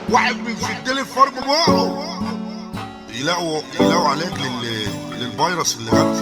واحد من ستين الفرم بقه يلاقوا يلاقوا علاج لل... للفيروس اللي جات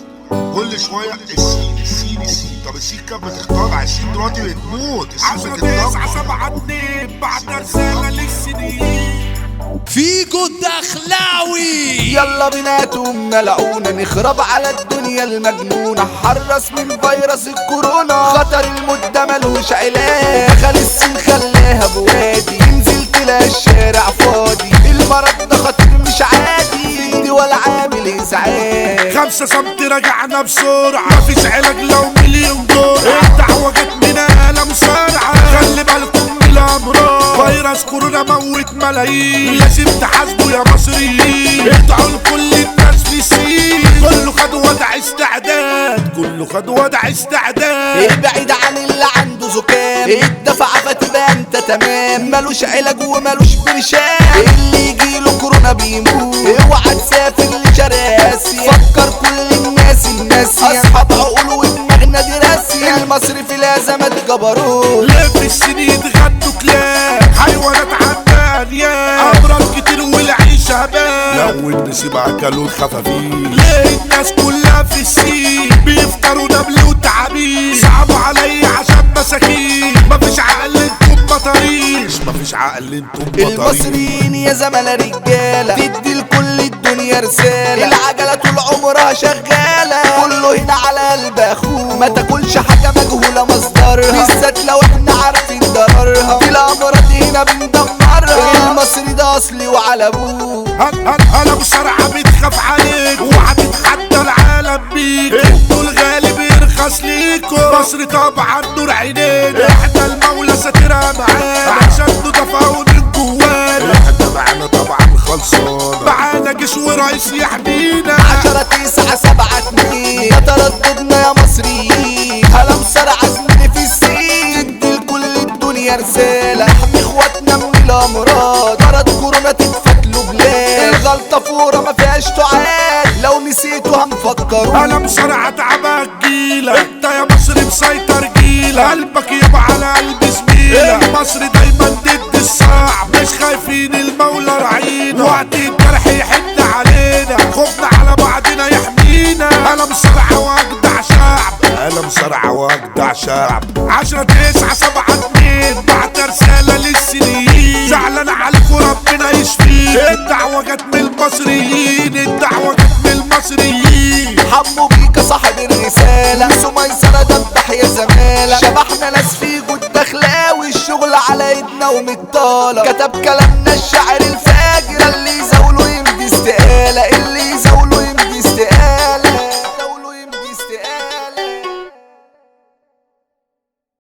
كل شويه السين السين السين طب السين كانت بتختار السين دلوقتي بتموت السين عشرة بتتدمر. تسعة سبعة اتنين بعد رسالة للسنين فيجو الدخلاوي يلا بينا تقوم ملعونة نخرب على الدنيا المجنونة حرص من فيروس الكورونا خطر المدة ملوش علاج دخل السن خلاها بوادي ينزل تلاقي الشارع فاضي المرض ده خطير مش عادي دي ولا عامل ازعاج خمسة سمت رجعنا بسرعة مفيش علاج لو مليون جرعة الدعوة جت من آلة مسارعة خلي بالكم من الأمراض فيروس كورونا موت ملايين لازم تحاسبوا يا مصريين ادعوا لكل الناس في السين كله خد وضع استعداد كله خد وضع استعداد ابعد عن اللي عنده زكام الدفع فتبقى انت تمام ملوش علاج وملوش برشام اللي يجيله كورونا بيموت اوعى تسافر لشرق اسيا فكر كل الناس الناس اصحاب عقول ودماغنا دي راسية المصري في الازمات جبروت لف السنين غدوا كلاب حيوانات عمالية أمراض كتير والعيشة هبال لو النسيب اكلوا الخفافيل ليه الناس كلها في السين بيفطروا نبل وتعابين صعبوا عليا عشان مساكين مفيش عقل انتم بطاريش مفيش عقل انتم بطارين المصريين يا زملاء رجالة تدي لكل الدنيا رسالة العجلة طول عمرها شغالة كله هنا على قلب اخوه ما تاكلش حاجة مجهولة مصدرها بالذات لو احنا عارفين ضررها في الامراض هنا بندمرها المصري ده اصلي وعلى ابوه هل هل هلا بسرعة بتخاف عليك وهتتحدى العالم بيك انتوا الغالي بيرخص ليكوا مصر طبعا نور عينينا احنا المولى ساترها معانا عشان ندافعوا من جوانا احنا معانا طبعا خلصانه معانا جيش ورئيس يحمينا عشرة تسعة سبعة اتنين ده ترددنا يا مصريين هلا مسرع زميلي في السين تدي لكل الدنيا رسالة احمي اخواتنا من الامراض مرض كورونا تتفتلوا بلاد الغلطة فورة ما فيهاش تعاد لو نسيتوا هنفكروا انا مسرعة تعبك جيلة انت يا مصر مسيطر جيلة قلبك يبقى على قلب زميلة مصر دايما ضد الصعب مش خايفين المولى رعينا وقت الجرح يحن علينا خوفنا على بعضنا يحمينا انا مسرعة واجدع شعب انا مصارعه واجدع شعب عشرة تسعة سبعة اتنين بعت رسالة للسنين زعلان عليكم ربنا يشفيك الدعوة جت من المصريين الدعوة جت من المصريين حمو بيك صاحب الرسالة سميسرة دبح يا زمالة شبحنا ناس في جود دخلاوي الشغل على ايدنا ومطالة كتب كلامنا الشاعر